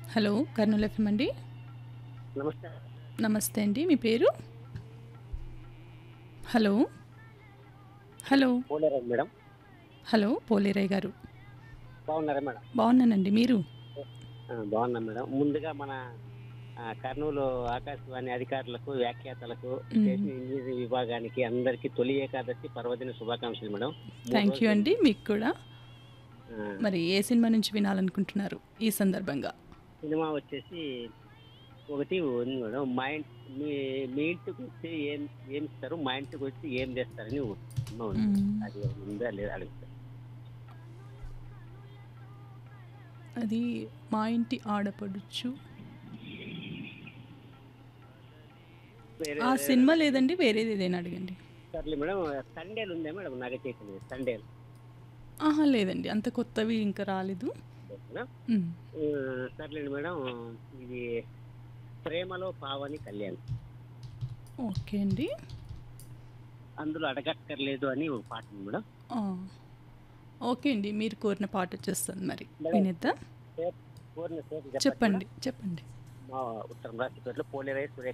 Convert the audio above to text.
Hello Kurnool FM అండి నమస్తే నమస్తే అండి మీ పేరు హలో హలో పోలేరా మేడం హలో పోలేరయ్య గారు బాగున్నారా మేడం బాగున్నానండి మీరు ఆ, బాగున్నాం మేడం ముందుగా మన ఆ, కర్నూలు ఆకాశవాణి అధికారులకు వ్యాఖ్యాతలకు మ్మ్. స్టేషన్ ఇంజనీరింగ్ విభాగానికి అందరికీ తొలి ఏకాదశి పర్వదిన శుభాకాంక్షలు మేడం మూడు థ్యాంక్ యూ రోజులు- అండి మీకు కూడా ఆ, మరి ఏ సినిమా నుంచి వినాలనుకుంటున్నారు ఈ సందర్భంగా సినిమా వచ్చేసి ఒకటి ఉంది మేడం మా ఇంటి మీ మీ ఇంటికి వచ్చి ఏం ఏం ఇస్తారు మా ఇంటికి వచ్చి ఏం చేస్తారని ఒక సినిమా ఉంది మ్మ్. అది ఉందా లేదా అడుగుతారు అది మా ఇంటి ఆడపడుచు వేరే ఆ సినిమా లేదండి వేరేది ఏదైనా అడగండి సర్లే మేడం సండేలు ఉందా మేడం నాగ చైతన్య సండేలు ఆహా లేదండి అంత కొత్తవి ఇంకా రాలేదు మేడం మ్మ్. ఆ, సర్లేండి మేడం ఇది ప్రేమలో పావని కళ్యాణ్ ఓకే అండి అందులో అడగక్కర్లేదు అని ఒక పాట ఉంది మేడం ఆ. ఓకే అండి మీరు కోరిన పాట వచ్చేస్తుంది మరి మేడం. వినేద్దాం పేరు- కోరిన పేరు చెప్పండి చెప్పండి చెప్పండి మా ఉత్తరం రాష్ట్రపేటలో పోలేరయ్య సురేఖ